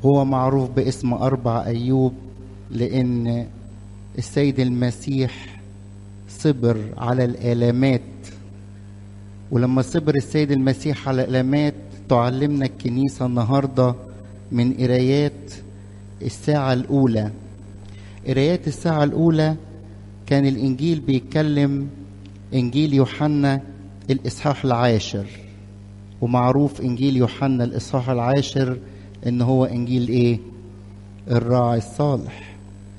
هو معروف باسم أربع أيوب لأن السيد المسيح صبر على الآلامات ولما صبر السيد المسيح على الآلامات تعلمنا الكنيسة النهاردة من قرايات الساعة الأولى قرايات الساعة الأولى كان الإنجيل بيتكلم إنجيل يوحنا الإصحاح العاشر ومعروف إنجيل يوحنا الإصحاح العاشر إن هو إنجيل إيه؟ الراعي الصالح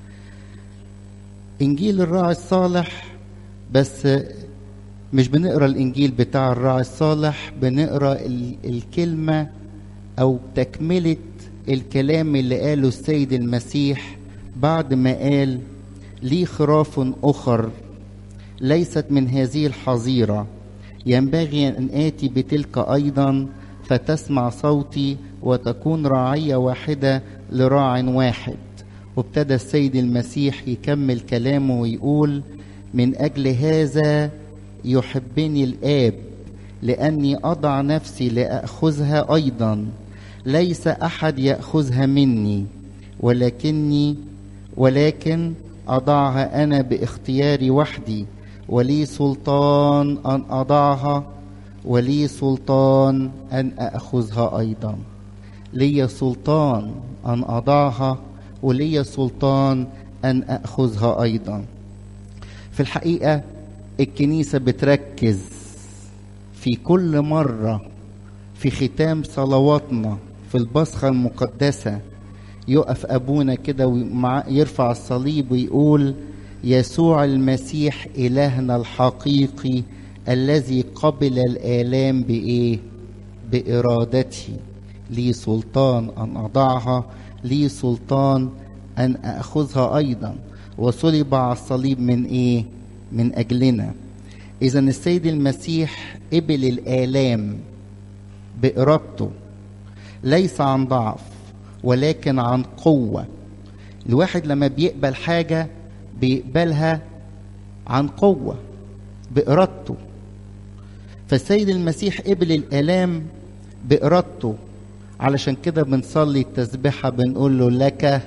إنجيل الراعي الصالح بس مش بنقرا الإنجيل بتاع الراعي الصالح بنقرا الكلمة أو تكملة الكلام اللي قاله السيد المسيح بعد ما قال لي خراف أخر ليست من هذه الحظيرة ينبغي أن آتي بتلك أيضا فتسمع صوتي وتكون راعية واحدة لراع واحد وابتدى السيد المسيح يكمل كلامه ويقول من أجل هذا يحبني الآب لأني أضع نفسي لأخذها أيضا ليس أحد يأخذها مني ولكني ولكن أضعها أنا باختياري وحدي ولي سلطان أن أضعها ولي سلطان أن أخذها أيضا لي سلطان أن أضعها ولي سلطان أن أخذها أيضا في الحقيقة الكنيسة بتركز في كل مرة في ختام صلواتنا في البصخة المقدسة يقف أبونا كده ويرفع الصليب ويقول يسوع المسيح إلهنا الحقيقي الذي قبل الآلام بإيه؟ بإرادته لي سلطان أن أضعها لي سلطان أن أخذها أيضا وصلب على الصليب من إيه؟ من أجلنا إذا السيد المسيح قبل الآلام بإرادته ليس عن ضعف ولكن عن قوة الواحد لما بيقبل حاجة بيقبلها عن قوة بإرادته فالسيد المسيح قبل الآلام بإرادته علشان كده بنصلي التسبيحة بنقول له لك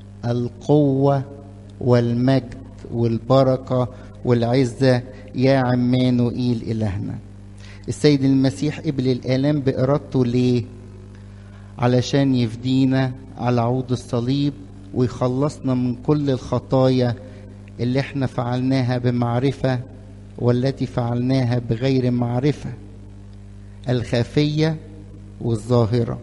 القوة والمجد والبركة والعزة يا عمانوئيل إلهنا السيد المسيح قبل الآلام بإرادته ليه؟ علشان يفدينا على عود الصليب ويخلصنا من كل الخطايا اللي احنا فعلناها بمعرفة والتي فعلناها بغير معرفة الخفية والظاهرة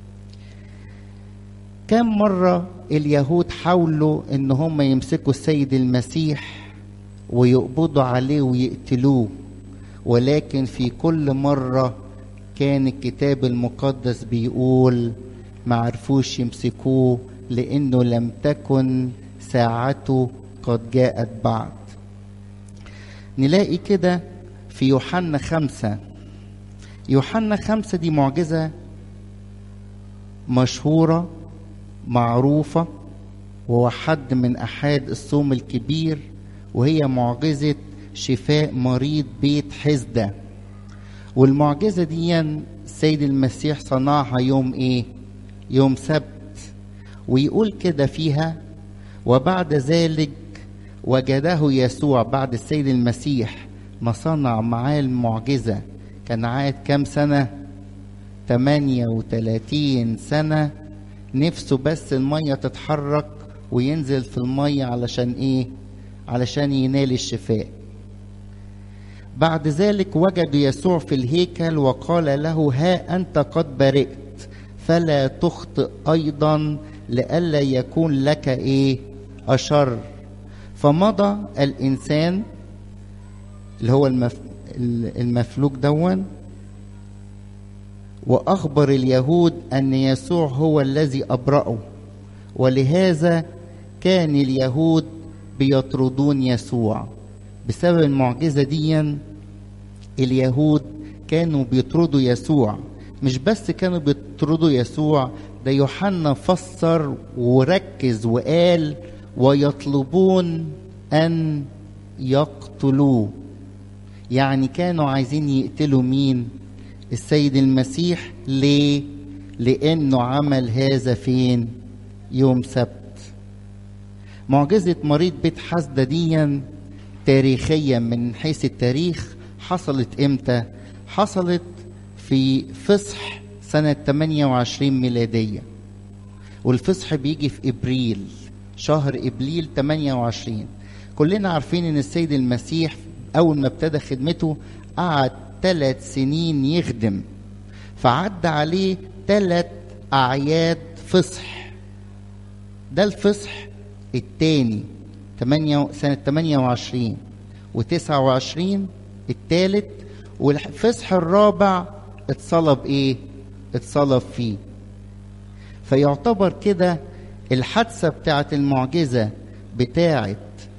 كم مرة اليهود حاولوا ان هم يمسكوا السيد المسيح ويقبضوا عليه ويقتلوه ولكن في كل مرة كان الكتاب المقدس بيقول ما عرفوش يمسكوه لانه لم تكن ساعته قد جاءت بعد نلاقي كده في يوحنا خمسة يوحنا خمسة دي معجزة مشهورة معروفة وهو حد من أحد الصوم الكبير وهي معجزة شفاء مريض بيت حزدة والمعجزة دي السيد المسيح صنعها يوم ايه يوم سبت ويقول كده فيها وبعد ذلك وجده يسوع بعد السيد المسيح ما صنع معاه المعجزة كان عاد كام سنة 38 سنة نفسه بس المية تتحرك وينزل في المية علشان ايه علشان ينال الشفاء بعد ذلك وجد يسوع في الهيكل وقال له ها أنت قد برئت فلا تخطئ أيضا لئلا يكون لك إيه أشر فمضى الإنسان اللي هو المف... المفلوج دون وأخبر اليهود أن يسوع هو الذي أبرأه ولهذا كان اليهود بيطردون يسوع بسبب المعجزة دي اليهود كانوا بيطردوا يسوع مش بس كانوا بيطردوا يسوع ده يوحنا فسر وركز وقال ويطلبون أن يقتلوه يعني كانوا عايزين يقتلوا مين السيد المسيح ليه لانه عمل هذا فين يوم سبت معجزة مريض بيت حسدة ديا تاريخيا من حيث التاريخ حصلت امتى حصلت في فصح سنة 28 ميلادية والفصح بيجي في ابريل شهر ابريل 28 كلنا عارفين ان السيد المسيح اول ما ابتدى خدمته قعد ثلاث سنين يخدم فعدى عليه ثلاث اعياد فصح ده الفصح الثاني سنة 28 و29 الثالث والفصح الرابع اتصلب ايه؟ اتصلب فيه فيعتبر كده الحادثة بتاعت المعجزة بتاعت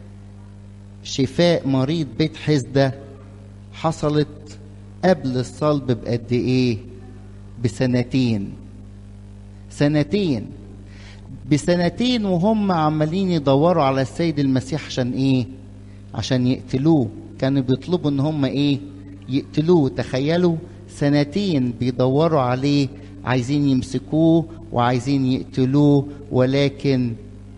شفاء مريض بيت حسدة حصلت قبل الصلب بقد ايه بسنتين سنتين بسنتين وهم عمالين يدوروا على السيد المسيح عشان ايه عشان يقتلوه كانوا بيطلبوا ان هم ايه يقتلوه تخيلوا سنتين بيدوروا عليه عايزين يمسكوه وعايزين يقتلوه ولكن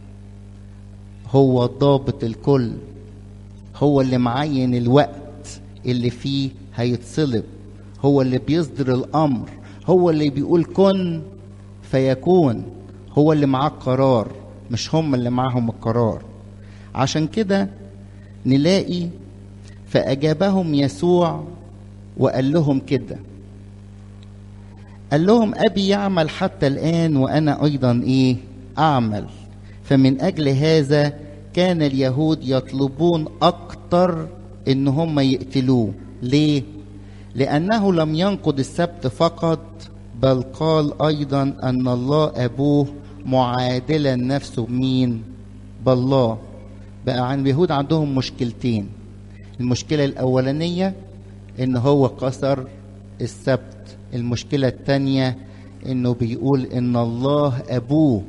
هو ضابط الكل هو اللي معين الوقت اللي فيه هيتصلب هو اللي بيصدر الامر هو اللي بيقول كن فيكون هو اللي معاه القرار مش هم اللي معاهم القرار عشان كده نلاقي فأجابهم يسوع وقال لهم كده قال لهم أبي يعمل حتى الآن وأنا أيضا إيه أعمل فمن أجل هذا كان اليهود يطلبون أكتر إن هم يقتلوه ليه؟ لأنه لم ينقض السبت فقط بل قال أيضا أن الله أبوه معادلا نفسه بمين؟ بالله بقى عن اليهود عندهم مشكلتين المشكلة الأولانية إن هو كسر السبت المشكلة الثانية إنه بيقول إن الله أبوه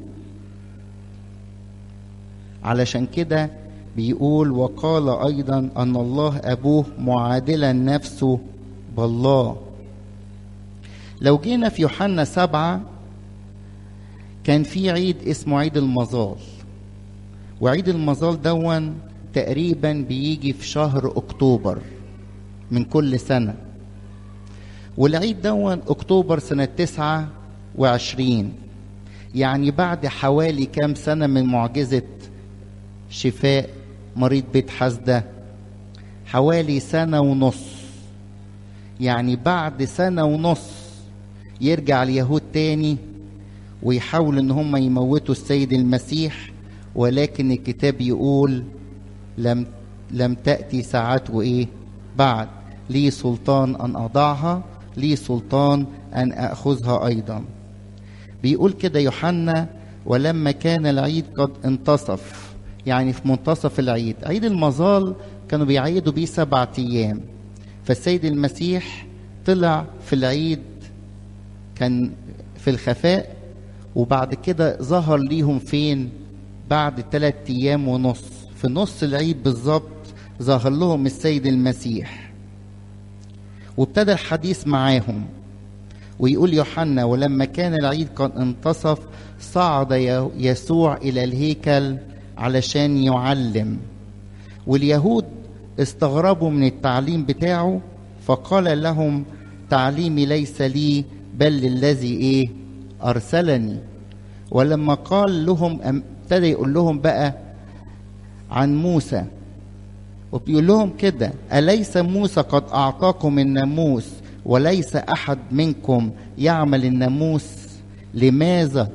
علشان كده بيقول وقال أيضا أن الله أبوه معادلا نفسه بالله لو جينا في يوحنا سبعة كان في عيد اسمه عيد المظال وعيد المظال دون تقريبا بيجي في شهر اكتوبر من كل سنة والعيد دون اكتوبر سنة تسعة وعشرين يعني بعد حوالي كام سنة من معجزة شفاء مريض بيت حسدة حوالي سنة ونص يعني بعد سنة ونص يرجع اليهود تاني ويحاولوا ان هم يموتوا السيد المسيح ولكن الكتاب يقول لم لم تأتي ساعته ايه بعد لي سلطان ان اضعها لي سلطان ان اخذها ايضا بيقول كده يوحنا ولما كان العيد قد انتصف يعني في منتصف العيد عيد المظال كانوا بيعيدوا بيه سبعة ايام فالسيد المسيح طلع في العيد كان في الخفاء وبعد كده ظهر ليهم فين بعد ثلاث ايام ونص في نص العيد بالظبط ظهر لهم السيد المسيح وابتدى الحديث معاهم ويقول يوحنا ولما كان العيد قد انتصف صعد يسوع الى الهيكل علشان يعلم واليهود استغربوا من التعليم بتاعه فقال لهم تعليمي ليس لي بل للذي ايه ارسلني ولما قال لهم ابتدى يقول لهم بقى عن موسى وبيقول لهم كده أليس موسى قد أعطاكم الناموس وليس أحد منكم يعمل الناموس لماذا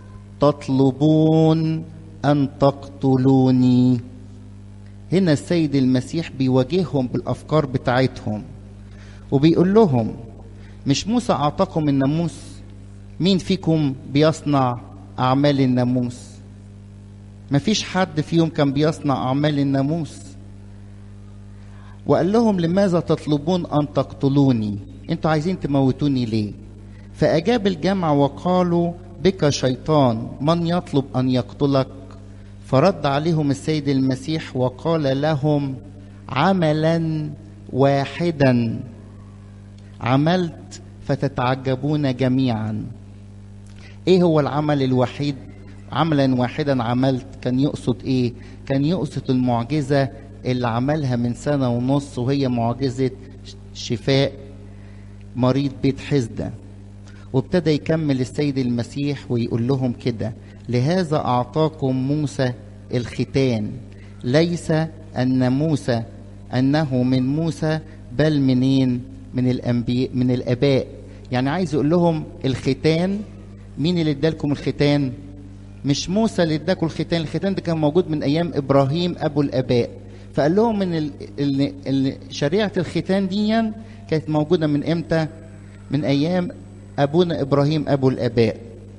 تطلبون أن تقتلوني هنا السيد المسيح بيواجههم بالأفكار بتاعتهم وبيقول لهم مش موسى أعطاكم الناموس مين فيكم بيصنع أعمال الناموس مفيش حد فيهم كان بيصنع أعمال الناموس وقال لهم لماذا تطلبون أن تقتلوني انتوا عايزين تموتوني ليه فأجاب الجمع وقالوا بك شيطان من يطلب أن يقتلك فرد عليهم السيد المسيح وقال لهم عملا واحدا عملت فتتعجبون جميعا ايه هو العمل الوحيد عملا واحدا عملت كان يقصد ايه كان يقصد المعجزة اللي عملها من سنة ونص وهي معجزة شفاء مريض بيت حزدة وابتدى يكمل السيد المسيح ويقول لهم كده لهذا أعطاكم موسى الختان ليس أن موسى أنه من موسى بل منين من الأنبياء من الآباء يعني عايز يقول لهم الختان مين اللي ادالكم الختان مش موسى اللي اداكم الختان الختان ده كان موجود من ايام ابراهيم ابو الاباء فقال لهم ان ال... ال... ال... شريعه الختان دي كانت موجوده من امتى من ايام ابونا ابراهيم ابو الاباء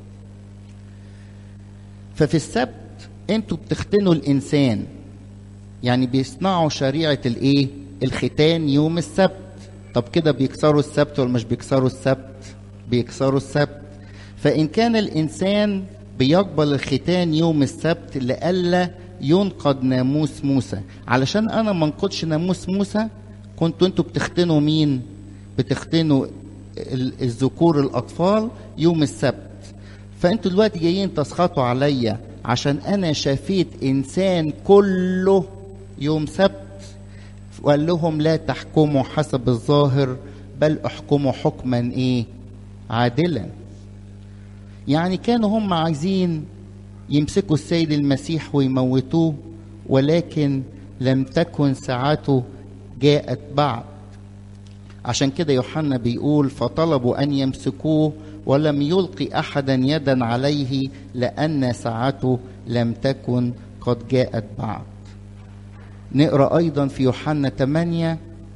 ففي السبت انتوا بتختنوا الانسان يعني بيصنعوا شريعه الايه الختان يوم السبت طب كده بيكسروا السبت ولا مش بيكسروا السبت بيكسروا السبت فان كان الانسان بيقبل الختان يوم السبت لئلا ينقض ناموس موسى علشان انا ما انقضش ناموس موسى كنتوا انتوا بتختنوا مين بتختنوا الذكور الاطفال يوم السبت فانتوا دلوقتي جايين تسخطوا عليا عشان انا شفيت انسان كله يوم سبت وقال لهم لا تحكموا حسب الظاهر بل احكموا حكما ايه عادلا يعني كانوا هم عايزين يمسكوا السيد المسيح ويموتوه ولكن لم تكن ساعته جاءت بعد عشان كده يوحنا بيقول فطلبوا ان يمسكوه ولم يلقي احدا يدا عليه لان ساعته لم تكن قد جاءت بعد نقرا ايضا في يوحنا 8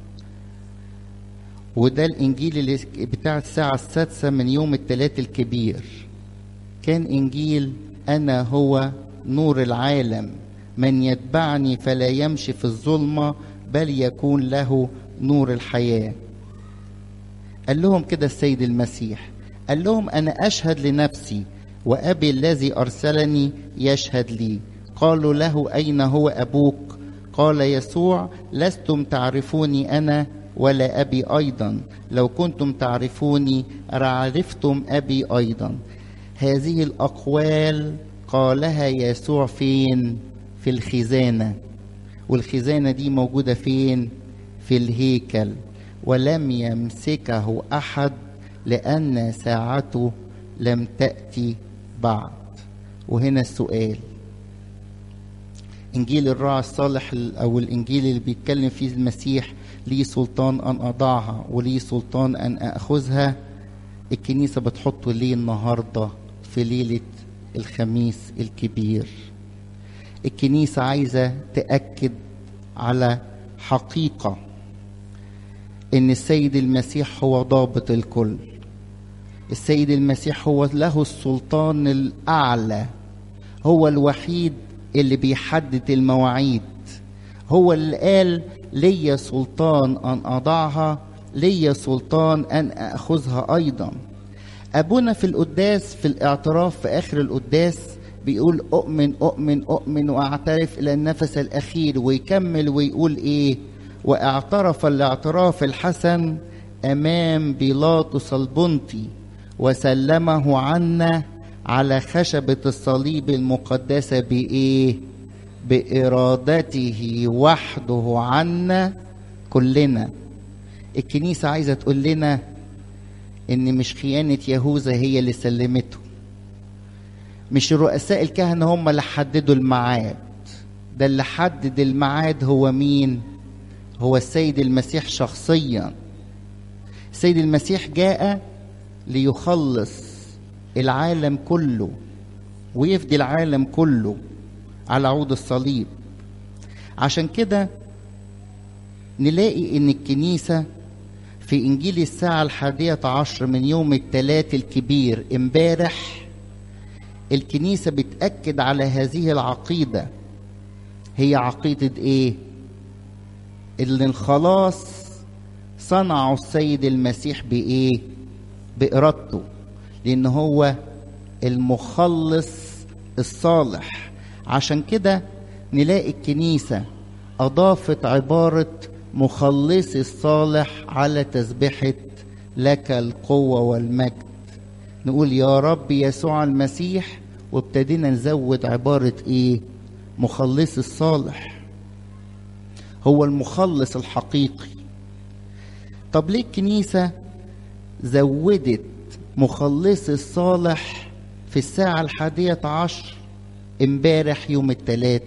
وده الانجيل اللي بتاع الساعه السادسه من يوم الثلاث الكبير كان انجيل انا هو نور العالم من يتبعني فلا يمشي في الظلمه بل يكون له نور الحياه قال لهم كده السيد المسيح قال لهم انا اشهد لنفسي وابي الذي ارسلني يشهد لي قالوا له اين هو ابوك قال يسوع لستم تعرفوني انا ولا ابي ايضا لو كنتم تعرفوني لعرفتم ابي ايضا هذه الاقوال قالها يسوع فين في الخزانه والخزانه دي موجوده فين في الهيكل ولم يمسكه احد لان ساعته لم تاتي بعد وهنا السؤال انجيل الراعي الصالح او الانجيل اللي بيتكلم فيه المسيح لي سلطان ان اضعها ولي سلطان ان اخذها الكنيسه بتحطه ليه النهارده في ليله الخميس الكبير الكنيسه عايزه تاكد على حقيقه ان السيد المسيح هو ضابط الكل السيد المسيح هو له السلطان الاعلى هو الوحيد اللي بيحدد المواعيد هو اللي قال ليا سلطان ان اضعها ليا سلطان ان اخذها ايضا ابونا في القداس في الاعتراف في اخر القداس بيقول اؤمن اؤمن اؤمن واعترف الى النفس الاخير ويكمل ويقول ايه واعترف الاعتراف الحسن امام بيلاطس البنطي وسلمه عنا على خشبة الصليب المقدسة بإيه؟ بإرادته وحده عنا كلنا. الكنيسة عايزة تقول لنا إن مش خيانة يهوذا هي اللي سلمته. مش رؤساء الكهنة هم اللي حددوا الميعاد. ده اللي حدد الميعاد هو مين؟ هو السيد المسيح شخصيا. السيد المسيح جاء ليخلص العالم كله ويفدي العالم كله على عود الصليب عشان كده نلاقي ان الكنيسة في انجيل الساعة الحادية عشر من يوم الثلاث الكبير امبارح الكنيسة بتأكد على هذه العقيدة هي عقيدة ايه ان الخلاص صنعه السيد المسيح بايه بإرادته لأن هو المخلص الصالح عشان كده نلاقي الكنيسة أضافت عبارة مخلصي الصالح على تسبحة لك القوة والمجد نقول يا رب يسوع المسيح وابتدينا نزود عبارة ايه مخلص الصالح هو المخلص الحقيقي طب ليه الكنيسة زودت مخلص الصالح في الساعة الحادية عشر امبارح يوم الثلاث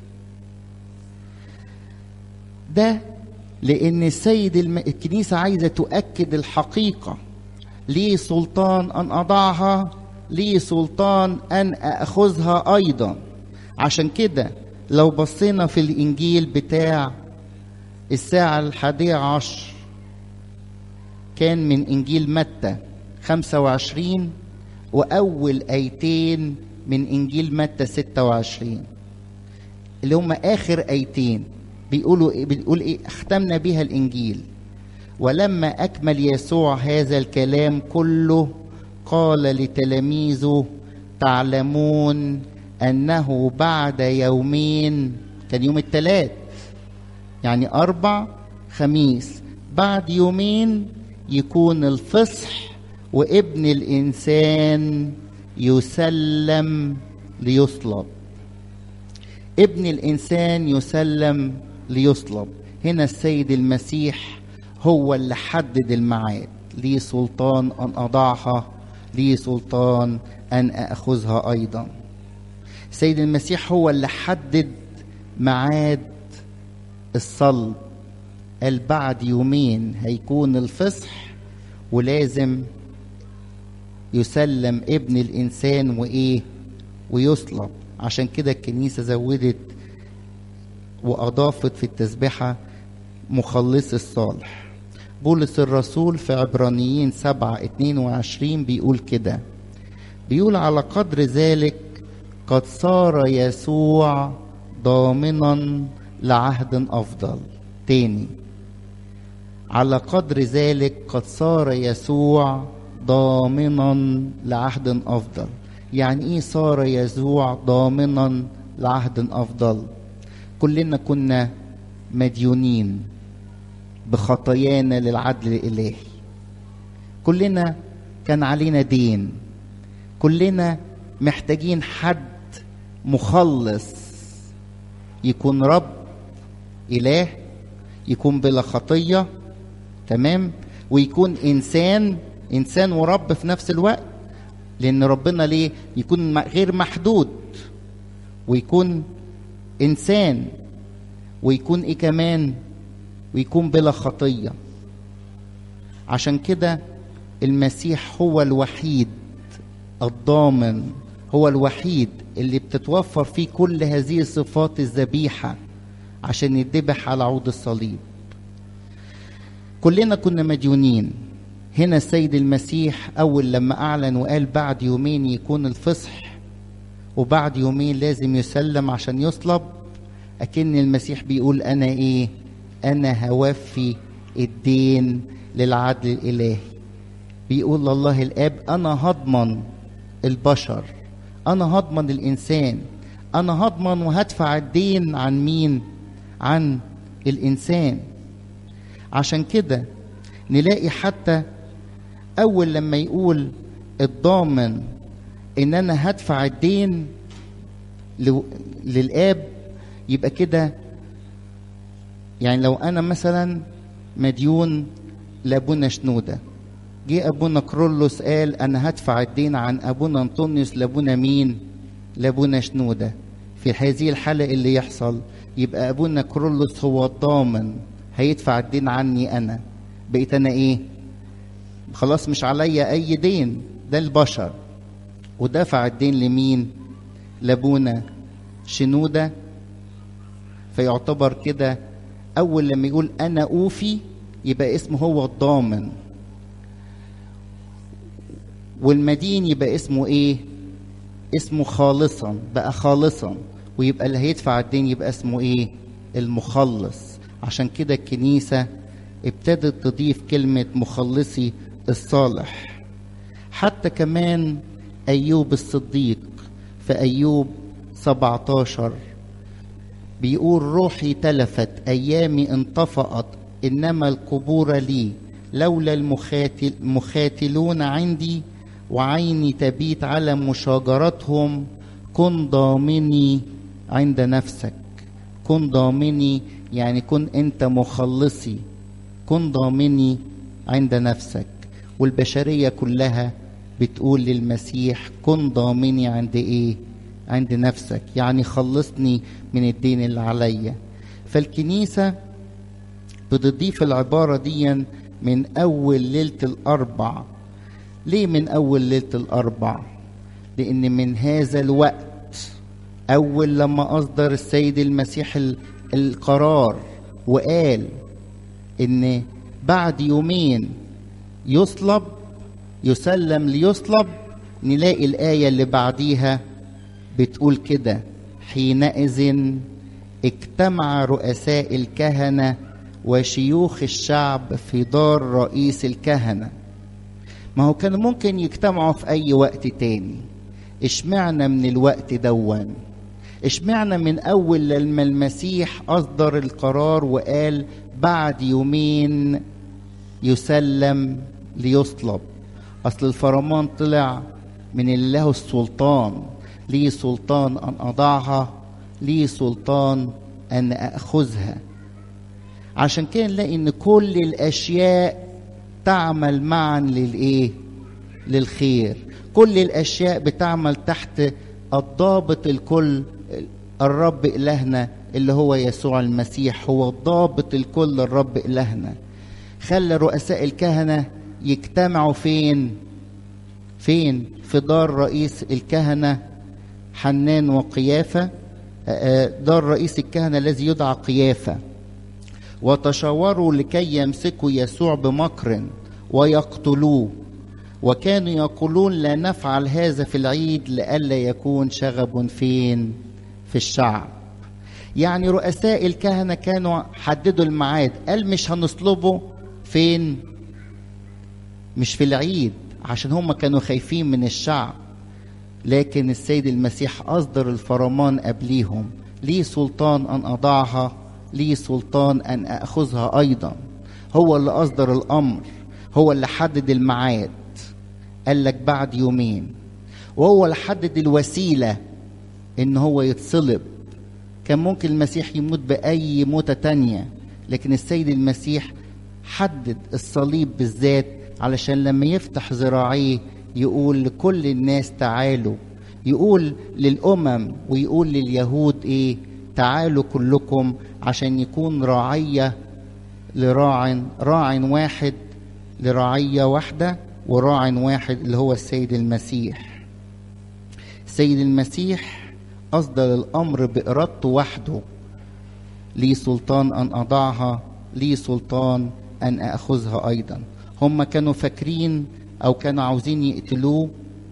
ده لأن السيد الم... الكنيسة عايزة تؤكد الحقيقة لي سلطان أن أضعها لي سلطان أن أخذها أيضا عشان كده لو بصينا في الإنجيل بتاع الساعة الحادية عشر كان من إنجيل متى 25 وأول آيتين من إنجيل متى 26 اللي هم آخر آيتين بيقولوا إيه بيقول إيه اختمنا بها الإنجيل ولما أكمل يسوع هذا الكلام كله قال لتلاميذه تعلمون أنه بعد يومين كان يوم الثلاث يعني أربع خميس بعد يومين يكون الفصح وابن الإنسان يسلم ليصلب ابن الإنسان يسلم ليصلب هنا السيد المسيح هو اللي حدد الميعاد لي سلطان أن أضعها لي سلطان أن أخذها أيضا السيد المسيح هو اللي حدد ميعاد الصلب قال بعد يومين هيكون الفصح ولازم يسلم ابن الإنسان وإيه ويصلب عشان كده الكنيسة زودت وأضافت في التسبحة مخلص الصالح بولس الرسول في عبرانيين سبعة اتنين وعشرين بيقول كده بيقول على قدر ذلك قد صار يسوع ضامنا لعهد أفضل تاني على قدر ذلك قد صار يسوع ضامنا لعهد أفضل يعني إيه صار يسوع ضامنا لعهد أفضل كلنا كنا مديونين بخطايانا للعدل الإلهي كلنا كان علينا دين كلنا محتاجين حد مخلص يكون رب إله يكون بلا خطية تمام ويكون إنسان إنسان ورب في نفس الوقت لأن ربنا ليه يكون غير محدود ويكون إنسان ويكون إيه كمان ويكون بلا خطية عشان كده المسيح هو الوحيد الضامن هو الوحيد اللي بتتوفر فيه كل هذه الصفات الذبيحة عشان يذبح على عود الصليب كلنا كنا مديونين هنا السيد المسيح أول لما أعلن وقال بعد يومين يكون الفصح وبعد يومين لازم يسلم عشان يصلب أكن المسيح بيقول أنا إيه أنا هوفي الدين للعدل الإلهي بيقول الله الآب أنا هضمن البشر أنا هضمن الإنسان أنا هضمن وهدفع الدين عن مين عن الإنسان عشان كده نلاقي حتى أول لما يقول الضامن إن أنا هدفع الدين للآب يبقى كده يعني لو أنا مثلا مديون لأبونا شنودة جه أبونا كرولوس قال أنا هدفع الدين عن أبونا أنطونيوس لأبونا مين؟ لأبونا شنودة في هذه الحالة اللي يحصل يبقى أبونا كرولوس هو الضامن هيدفع الدين عني أنا بقيت أنا إيه؟ خلاص مش عليا أي دين ده البشر ودفع الدين لمين؟ لأبونا شنودة فيعتبر كده أول لما يقول أنا أوفي يبقى اسمه هو الضامن والمدين يبقى اسمه ايه اسمه خالصا بقى خالصا ويبقى اللي هيدفع الدين يبقى اسمه ايه المخلص عشان كده الكنيسة ابتدت تضيف كلمة مخلصي الصالح حتى كمان أيوب الصديق في أيوب 17 بيقول روحي تلفت أيامي انطفأت إنما القبور لي لولا المخاتل المخاتلون عندي وعيني تبيت على مشاجرتهم كن ضامني عند نفسك كن ضامني يعني كن انت مخلصي كن ضامني عند نفسك والبشريه كلها بتقول للمسيح كن ضامني عند ايه عند نفسك يعني خلصني من الدين اللي عليا فالكنيسه بتضيف العباره دي من اول ليله الاربع ليه من اول ليله الاربع لان من هذا الوقت اول لما اصدر السيد المسيح القرار وقال ان بعد يومين يصلب يسلم ليصلب نلاقي الآية اللي بعديها بتقول كده حينئذ اجتمع رؤساء الكهنة وشيوخ الشعب في دار رئيس الكهنة ما هو كان ممكن يجتمعوا في أي وقت تاني اشمعنا من الوقت دون اشمعنا من أول لما المسيح أصدر القرار وقال بعد يومين يسلم ليصلب اصل الفرمان طلع من اللي له السلطان لي سلطان ان اضعها لي سلطان ان اخذها عشان كده نلاقي ان كل الاشياء تعمل معا للايه للخير كل الاشياء بتعمل تحت الضابط الكل الرب الهنا اللي هو يسوع المسيح هو الضابط الكل الرب الهنا خلى رؤساء الكهنه يجتمعوا فين فين في دار رئيس الكهنة حنان وقيافة دار رئيس الكهنة الذي يدعى قيافة وتشاوروا لكي يمسكوا يسوع بمكر ويقتلوه وكانوا يقولون لا نفعل هذا في العيد لئلا يكون شغب فين في الشعب يعني رؤساء الكهنة كانوا حددوا الميعاد قال مش هنصلبه فين مش في العيد عشان هم كانوا خايفين من الشعب لكن السيد المسيح أصدر الفرمان قبليهم لي سلطان أن أضعها لي سلطان أن أخذها أيضا هو اللي أصدر الأمر هو اللي حدد الميعاد قال لك بعد يومين وهو اللي حدد الوسيلة إن هو يتصلب كان ممكن المسيح يموت بأي موتة تانية لكن السيد المسيح حدد الصليب بالذات علشان لما يفتح ذراعيه يقول لكل الناس تعالوا يقول للأمم ويقول لليهود إيه تعالوا كلكم عشان يكون راعية لراع راع واحد لرعية واحدة وراع واحد اللي هو السيد المسيح السيد المسيح أصدر الأمر بإرادته وحده لي سلطان أن أضعها لي سلطان أن أخذها أيضا هم كانوا فاكرين أو كانوا عاوزين يقتلوه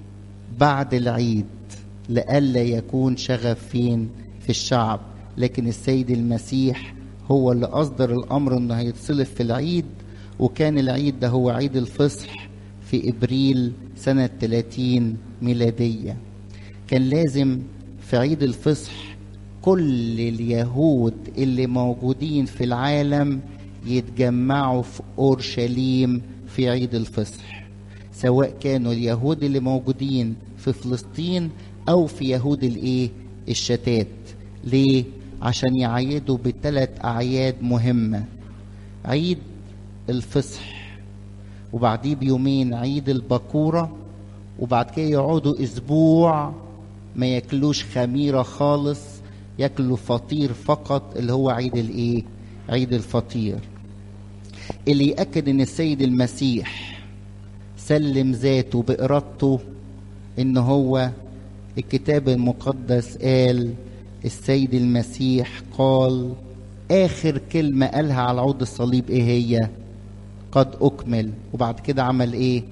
بعد العيد لئلا يكون شغف فين في الشعب لكن السيد المسيح هو اللي أصدر الأمر إنه هيتصلب في العيد وكان العيد ده هو عيد الفصح في إبريل سنة 30 ميلادية كان لازم في عيد الفصح كل اليهود اللي موجودين في العالم يتجمعوا في اورشليم في عيد الفصح سواء كانوا اليهود اللي موجودين في فلسطين او في يهود الايه الشتات ليه عشان يعيدوا بثلاث اعياد مهمه عيد الفصح وبعديه بيومين عيد البكوره وبعد كده يقعدوا اسبوع ما ياكلوش خميره خالص ياكلوا فطير فقط اللي هو عيد الايه عيد الفطير اللي يأكد ان السيد المسيح سلم ذاته بإرادته ان هو الكتاب المقدس قال السيد المسيح قال آخر كلمة قالها على عود الصليب إيه هي؟ قد أكمل وبعد كده عمل إيه؟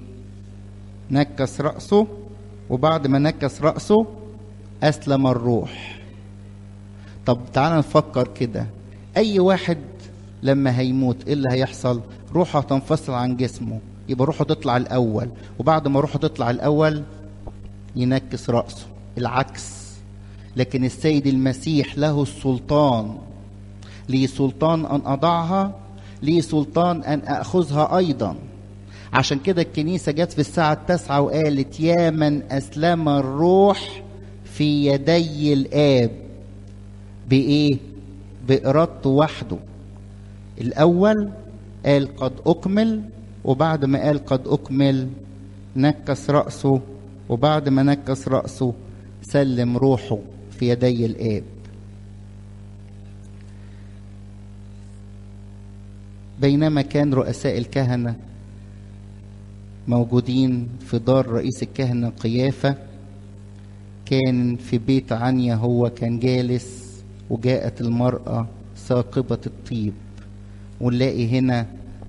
نكس رأسه وبعد ما نكس رأسه أسلم الروح طب تعال نفكر كده أي واحد لما هيموت ايه اللي هيحصل روحه هتنفصل عن جسمه يبقى روحه تطلع الاول وبعد ما روحه تطلع الاول ينكس راسه العكس لكن السيد المسيح له السلطان لي سلطان ان اضعها لي سلطان ان اخذها ايضا عشان كده الكنيسة جت في الساعة التاسعة وقالت يا من أسلم الروح في يدي الآب بإيه؟ بإرادته وحده الأول قال قد أكمل وبعد ما قال قد أكمل نكس رأسه وبعد ما نكس رأسه سلم روحه في يدي الآب بينما كان رؤساء الكهنة موجودين في دار رئيس الكهنة قيافة كان في بيت عنيا هو كان جالس وجاءت المرأة ثاقبة الطيب ونلاقي هنا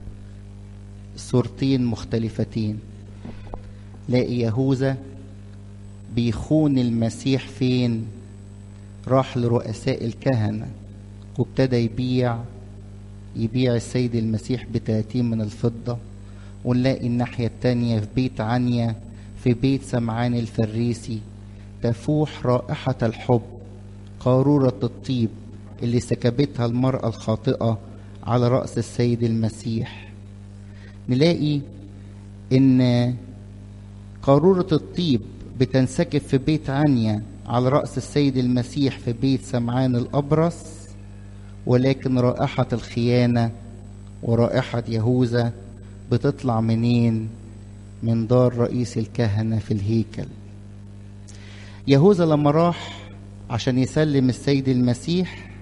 صورتين مختلفتين لاقي يهوذا بيخون المسيح فين راح لرؤساء الكهنة وابتدى يبيع يبيع السيد المسيح بتلاتين من الفضة ونلاقي الناحية التانية في بيت عنيا في بيت سمعان الفريسي تفوح رائحة الحب قارورة الطيب اللي سكبتها المرأة الخاطئة على رأس السيد المسيح نلاقي إن قارورة الطيب بتنسكب في بيت عنيا على رأس السيد المسيح في بيت سمعان الأبرص ولكن رائحة الخيانة ورائحة يهوذا بتطلع منين؟ من دار رئيس الكهنة في الهيكل. يهوذا لما راح عشان يسلم السيد المسيح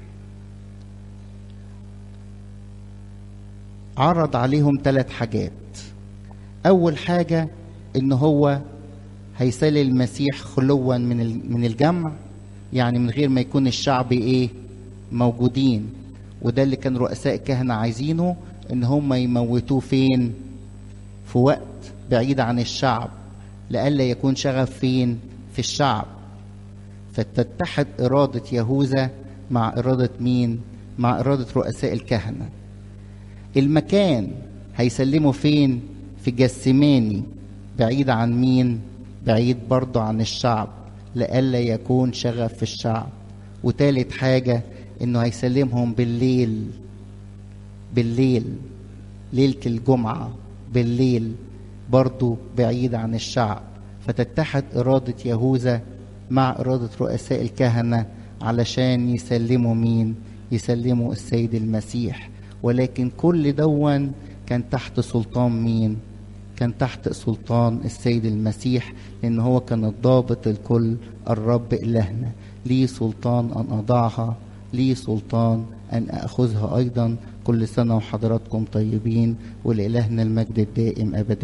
عرض عليهم ثلاث حاجات. أول حاجة إن هو هيسلم المسيح خلوا من من الجمع يعني من غير ما يكون الشعب إيه؟ موجودين وده اللي كان رؤساء الكهنة عايزينه ان هم يموتوه فين في وقت بعيد عن الشعب لئلا يكون شغف فين في الشعب فتتحد إرادة يهوذا مع إرادة مين مع إرادة رؤساء الكهنة المكان هيسلموا فين في جسماني بعيد عن مين بعيد برضه عن الشعب لئلا يكون شغف في الشعب وتالت حاجة انه هيسلمهم بالليل بالليل ليلة الجمعة بالليل برضو بعيد عن الشعب فتتحد إرادة يهوذا مع إرادة رؤساء الكهنة علشان يسلموا مين يسلموا السيد المسيح ولكن كل دون كان تحت سلطان مين كان تحت سلطان السيد المسيح لأن هو كان الضابط الكل الرب إلهنا ليه سلطان أن أضعها لي سلطان أن أخذها أيضا كل سنة وحضراتكم طيبين ولإلهنا المجد الدائم أبدا